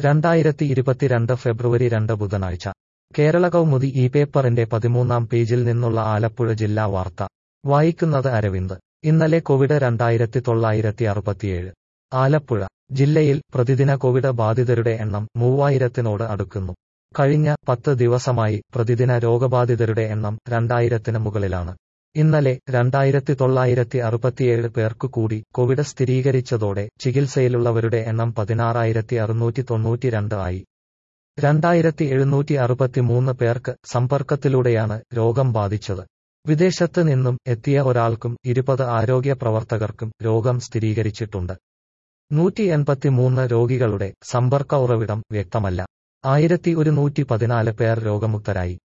രണ്ടായിരത്തി ഇരുപത്തിരണ്ട് ഫെബ്രുവരി രണ്ട് ബുധനാഴ്ച കേരള കൗമുദി ഈ പേപ്പറിന്റെ പതിമൂന്നാം പേജിൽ നിന്നുള്ള ആലപ്പുഴ ജില്ലാ വാർത്ത വായിക്കുന്നത് അരവിന്ദ് ഇന്നലെ കോവിഡ് രണ്ടായിരത്തി തൊള്ളായിരത്തി അറുപത്തിയേഴ് ആലപ്പുഴ ജില്ലയിൽ പ്രതിദിന കോവിഡ് ബാധിതരുടെ എണ്ണം മൂവായിരത്തിനോട് അടുക്കുന്നു കഴിഞ്ഞ പത്ത് ദിവസമായി പ്രതിദിന രോഗബാധിതരുടെ എണ്ണം രണ്ടായിരത്തിന് മുകളിലാണ് ഇന്നലെ രണ്ടായിരത്തി തൊള്ളായിരത്തി അറുപത്തിയേഴ് പേർക്കു കൂടി കോവിഡ് സ്ഥിരീകരിച്ചതോടെ ചികിത്സയിലുള്ളവരുടെ എണ്ണം പതിനാറായിരത്തി അറുന്നൂറ്റി തൊണ്ണൂറ്റിരണ്ട് ആയി രണ്ടായിരത്തി എഴുന്നൂറ്റി അറുപത്തിമൂന്ന് പേർക്ക് സമ്പർക്കത്തിലൂടെയാണ് രോഗം ബാധിച്ചത് വിദേശത്ത് നിന്നും എത്തിയ ഒരാൾക്കും ഇരുപത് ആരോഗ്യ പ്രവർത്തകർക്കും രോഗം സ്ഥിരീകരിച്ചിട്ടുണ്ട് നൂറ്റി എൺപത്തിമൂന്ന് രോഗികളുടെ സമ്പർക്ക ഉറവിടം വ്യക്തമല്ല ആയിരത്തി ഒരുന്നൂറ്റി പതിനാല് പേർ രോഗമുക്തരായി